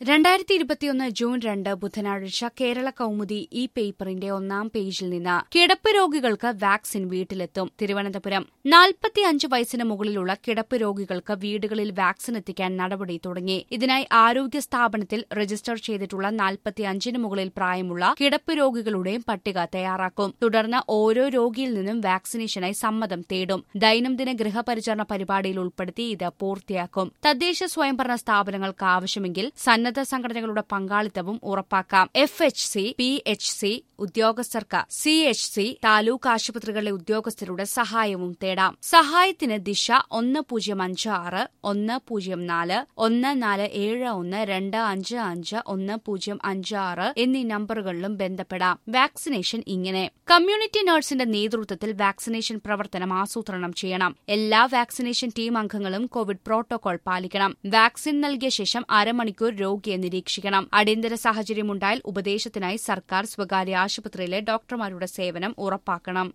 രണ്ടായിരത്തി ഇരുപത്തിയൊന്ന് ജൂൺ രണ്ട് ബുധനാഴ്ച കേരള കൌമുദി ഈ പേപ്പറിന്റെ ഒന്നാം പേജിൽ നിന്ന് കിടപ്പ് രോഗികൾക്ക് വാക്സിൻ വീട്ടിലെത്തും തിരുവനന്തപുരം നാൽപ്പത്തിയഞ്ച് വയസ്സിന് മുകളിലുള്ള കിടപ്പ് രോഗികൾക്ക് വീടുകളിൽ വാക്സിൻ എത്തിക്കാൻ നടപടി തുടങ്ങി ഇതിനായി ആരോഗ്യ സ്ഥാപനത്തിൽ രജിസ്റ്റർ ചെയ്തിട്ടുള്ള നാൽപ്പത്തിയഞ്ചിന് മുകളിൽ പ്രായമുള്ള കിടപ്പ് രോഗികളുടെ പട്ടിക തയ്യാറാക്കും തുടർന്ന് ഓരോ രോഗിയിൽ നിന്നും വാക്സിനേഷനായി സമ്മതം തേടും ദൈനംദിന ഗൃഹപരിചരണ പരിപാടിയിൽ ഉൾപ്പെടുത്തി ഇത് പൂർത്തിയാക്കും തദ്ദേശ സ്വയംഭരണ സ്ഥാപനങ്ങൾക്ക് ആവശ്യമെങ്കിൽ സന്നദ്ധ സംഘടനകളുടെ പങ്കാളിത്തവും ഉറപ്പാക്കാം F H C P H C ഉദ്യോഗസ്ഥർക്ക് സി എച്ച് സി താലൂക്ക് ആശുപത്രികളിലെ ഉദ്യോഗസ്ഥരുടെ സഹായവും തേടാം സഹായത്തിന് ദിശ ഒന്ന് പൂജ്യം അഞ്ച് ആറ് ഒന്ന് പൂജ്യം നാല് ഒന്ന് നാല് ഏഴ് ഒന്ന് രണ്ട് അഞ്ച് അഞ്ച് ഒന്ന് പൂജ്യം അഞ്ച് ആറ് എന്നീ നമ്പറുകളിലും ബന്ധപ്പെടാം വാക്സിനേഷൻ ഇങ്ങനെ കമ്മ്യൂണിറ്റി നഴ്സിന്റെ നേതൃത്വത്തിൽ വാക്സിനേഷൻ പ്രവർത്തനം ആസൂത്രണം ചെയ്യണം എല്ലാ വാക്സിനേഷൻ ടീം അംഗങ്ങളും കോവിഡ് പ്രോട്ടോകോൾ പാലിക്കണം വാക്സിൻ നൽകിയ ശേഷം അരമണിക്കൂർ രോഗിയെ നിരീക്ഷിക്കണം അടിയന്തര സാഹചര്യമുണ്ടായാൽ ഉപദേശത്തിനായി സർക്കാർ സ്വകാര്യ ആശുപത്രിയിലെ ഡോക്ടർമാരുടെ സേവനം ഉറപ്പാക്കണം